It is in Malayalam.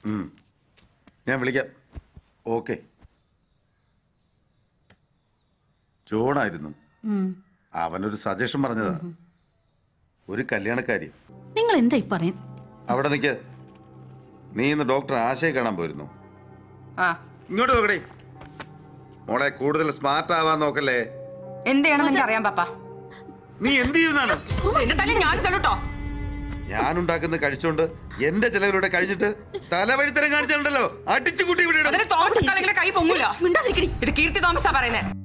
ഉം. ഞാൻ വിളിക്കാം ഓക്കെ ജോണായിരുന്നു അവനൊരു സജഷൻ പറഞ്ഞതാ ഒരു കല്യാണക്കാരി നിങ്ങൾ എന്താ ഈ പറയും അവിടെ നിൽക്ക് നീ ഇന്ന് ഡോക്ടർ ആശയെ കാണാൻ പോയിരുന്നു ആ ഇങ്ങോട്ട് നോക്കണേ മോളെ കൂടുതൽ സ്മാർട്ട് ആവാൻ നോക്കല്ലേ എന്ത് ചെയ്യണം എനിക്ക് അറിയാം പാപ്പ നീ എന്ത് ചെയ്യുന്നതാണ് എന്റെ തല ഞാൻ തള്ളൂട്ടോ ഞാൻ ഉണ്ടാക്കുന്ന കഴിച്ചോണ്ട് എന്റെ ചിലവരുടെ കഴിഞ്ഞിട്ട് തലവഴിത്തരം കാണിച്ചിട്ടുണ്ടല്ലോ അടിച്ചു കൂട്ടി വിടണം അതിന് തോമസ് ഇട്ടാലെങ്കിലും കൈ പൊങ്ങൂല മിണ്ടാതിരിക്കടി ഇത് കീർത്തി തോമസാ പറയുന്നത്